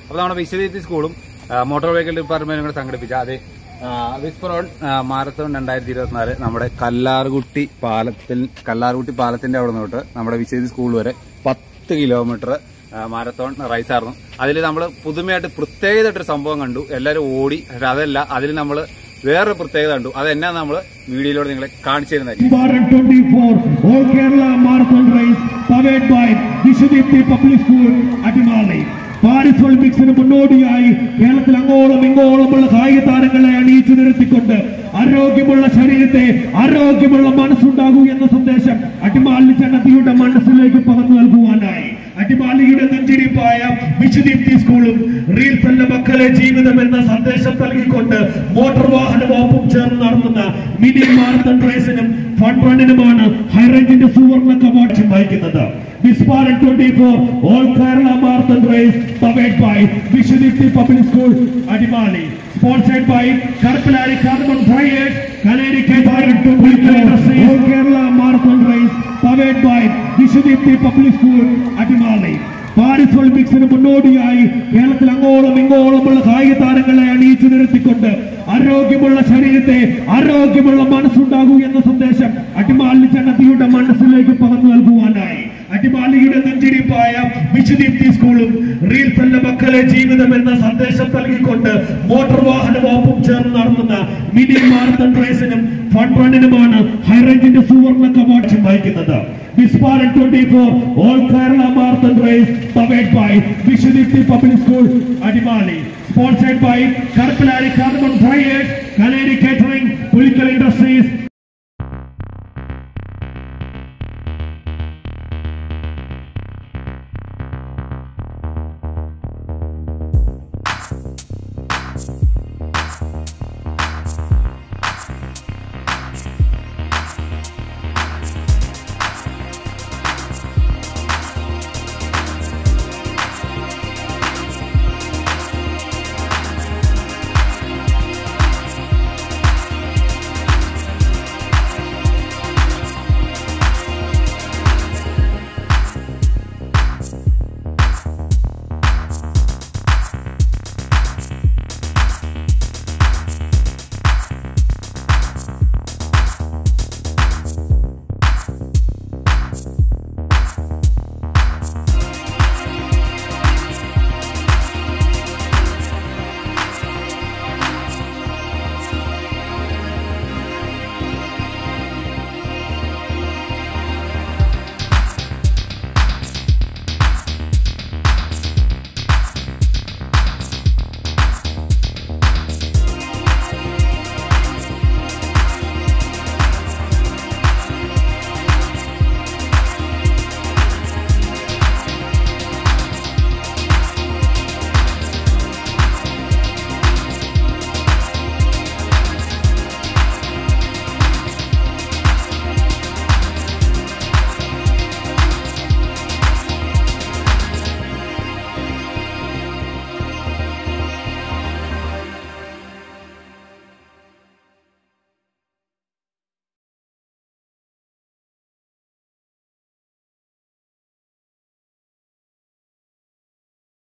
അപ്പൊ നമ്മുടെ വിശ്വവിദ്യാർത്ഥി സ്കൂളും ആ, മോട്ടോർ വെഹിക്കിൾ ഡിപ്പാർട്ട്മെന്റും കൂടെ സംഘടിപ്പിച്ച അതെ വിസ്പറോൺ മാരത്തോൺ രണ്ടായിരത്തി ഇരുപത്തിനാല് നമ്മുടെ കല്ലാർകുട്ടി പാലത്തിൽ കല്ലാർകുട്ടി പാലത്തിന്റെ അവിടെ തൊട്ട് നമ്മുടെ വിശ്വവിദ്യാർത്ഥി സ്കൂൾ വരെ പത്ത് കിലോമീറ്റർ മാരത്തോൺ റൈസ് ആയിരുന്നു അതിൽ നമ്മൾ പുതുമയായിട്ട് പ്രത്യേകമായിട്ടൊരു സംഭവം കണ്ടു എല്ലാവരും ഓടി പക്ഷെ അതല്ല അതിൽ നമ്മൾ വേറൊരു പ്രത്യേകത കണ്ടു അതെന്നാ നമ്മൾ വീഡിയോയിലൂടെ നിങ്ങളെ കാണിച്ചു തരുന്നതായിരിക്കും Bharat 24 All Kerala Marathon Race powered by Vishwadeepthi public school Adimali Paris ഒളിമ്പിക്സിന് മുന്നോടിയായി കേരളത്തിൽ അങ്ങോളം ഇങ്ങോളമുള്ള കായിക താരങ്ങളെ അണിയിച്ചു നിരത്തിക്കൊണ്ട് ആരോഗ്യമുള്ള ശരീരത്തെ ആരോഗ്യമുള്ള മനസ്സുണ്ടാകൂ എന്ന സന്ദേശം അടിമാലി ജനതയുടെ മനസ്സിലേക്ക് പകർന്നു നൽകുവാനായി അടിമാലിയുടെ നെഞ്ചിരിപ്പായ വിശ്വദീപ്തി സ്കൂളും റീൽസ് അല്ല മക്കളെ ജീവിതം എന്ന സന്ദേശം നൽകിക്കൊണ്ട് മോട്ടോർ വാഹന വകുപ്പും ചേർന്ന് നടത്തുന്ന മിനി മാരത്തൺ റേസിനും ഫണ്ട് റണ്ണിനുമാണ് ഹൈറേഞ്ചിന്റെ സുവർണ കവാക്ഷം വഹിക്കുന്നത് വിസ്പാരൻ twenty four all Kerala marathon race powered by Vishwadeepthi public school Adimali sponsored by കർപ്പലാരി കാർബൺ ഫ്രൈയേഴ്സ് കലേരി all Kerala marathon race powered by Vishwadeepthi public school Adimali Paris ഒളിമ്പിക്സിന് മുന്നോടിയായി കേരളത്തിൽ അങ്ങോളം ഇങ്ങോളമുള്ള കായിക താരങ്ങളെ അണിയിച്ചു നിരത്തിക്കൊണ്ട് ആരോഗ്യമുള്ള ശരീരത്തെ ആരോഗ്യമുള്ള മനസ്സുണ്ടാകൂ എന്ന സന്ദേശം അടിമാലി ജനതയുടെ മനസ്സിലേക്ക് പകർന്നു നൽകുവാനായി അടിമാലിയുടെ നെഞ്ചിരിപ്പായ വിശ്വദീപ്തി സ്കൂളും റീൽസ് അല്ല മക്കളെ ജീവിതം എന്ന സന്ദേശം നൽകിക്കൊണ്ട് മോട്ടോർ വാഹന വകുപ്പും ചേർന്ന് നടത്തുന്ന മിനി മാരത്തൺ റേസിനും ഫണ്ട് റണ്ണിനുമാണ് ഹൈറേഞ്ചിന്റെ സുവർണ കവാക്ഷം വഹിക്കുന്നത് വിസ്പാരൻ twenty four all Kerala marathon race powered by Vishwadeepthi public school Adimali sponsored by കർപ്പലാരി കാർബൺ ഫ്രൈയേഴ്സ് കലേരി കേറ്ററിംഗ് പുലിക്കൽ ഇൻഡസ്ട്രീസ്